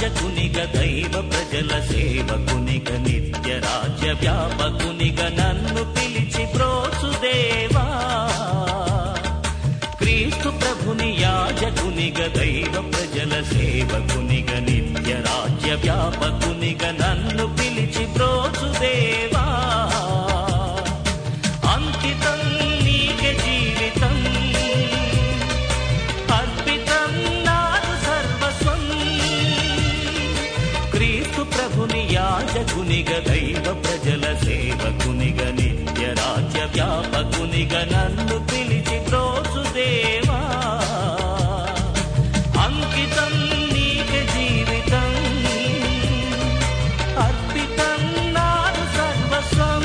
యాజకునిగ దైవ ప్రజల సేవకునిగ నిత్య రాజ్య వ్యాపకునిగ నన్ను పిలిచి బ్రోచుదేవా క్రీస్తు ప్రభుని యాజకునిగ దైవ ప్రజల సేవకునిగ నిత్య రాజ్య వ్యాపకునిగ నన్ను పిలిచి బ్రోచుదేవా అంకితం నీకే జీవితం అర్పితం నాదు సర్వస్వం క్రీస్తు ప్రభుని యాజకునిగ దైవ ప్రజల సేవకునిగ నిత్య రాజ్య వ్యాపకునిగ నన్ను పిలిచి బ్రోచుదేవా అంకితం నీకే జీవితం అర్పితం నాదు సర్వస్వం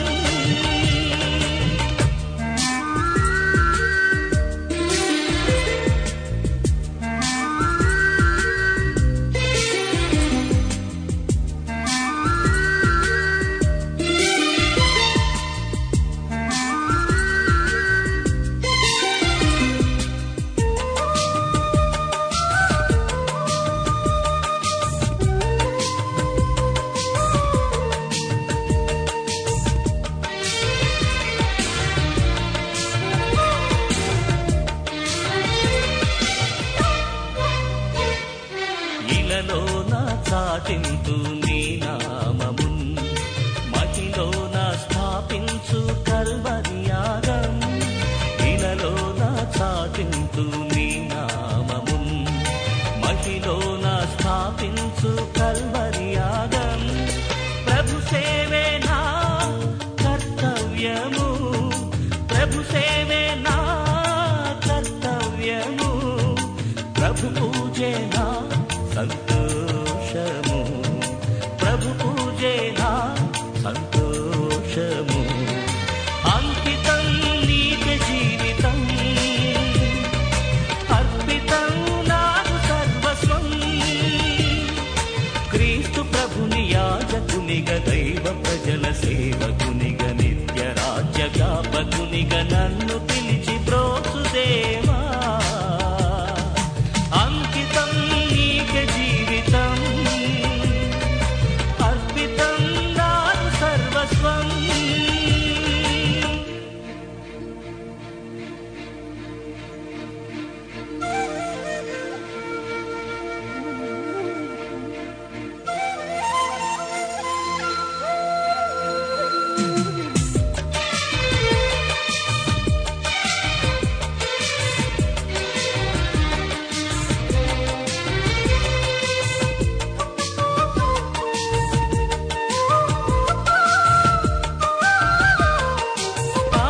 ఇలలోన చాటింతు నీ నామమున్ మహిలోన స్థాపించు కల్వరియాగం ఇలలోన చాటింతు నీ నామమున్ మహిలోన స్థాపించు కల్వరియాగం ప్రభు సేవే నా కర్తవ్యము ప్రభు సేవే నా కర్తవ్యము ప్రభు పూజే నా సంతోషము ప్రభు పూజే నా సంతోషము అంకితం నీకే జీవితం అర్పితం నాకు సర్వస్వం క్రీస్తు ప్రభుని యాజకునిగ దైవ ప్రజల సేవకునిగ నిత్య రాజ్య వ్యాపకునిగ నన్ను పిలిచి బ్రోసుదేవా అంకితం నీకే జీవితం అర్పితం నాదు సర్వస్వం ఆ,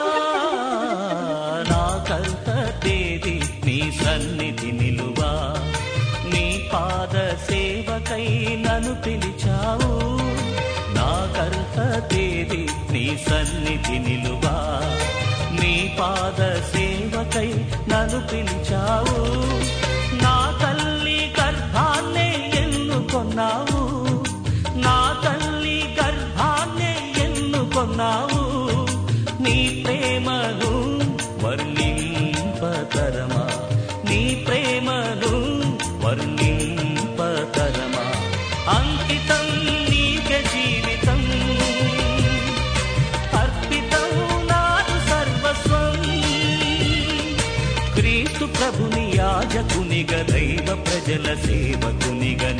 నా కర్త తేది నీ సన్నిధి నిలువా నీ పాద సేవకై నన్ను పిలిచావు నా కర్త తేది నీ సన్నిధి నిలువా నీ పాద సేవకై నన్ను పిలిచావు నా తల్లి గర్భాన్నే ఎన్నుకొన్నావు నా తల్లి గర్భాన్నే ఎన్నుకొన్నావు నీ ప్రేమను వర్ణింపతరమా నీ ప్రేమను వర్ణింపతరమా అంకితం నీకే జీవితం అర్పితం నాదు సర్వస్వం క్రీస్తు ప్రభుని యాజకునిగ దైవ ప్రజల సేవకునిగ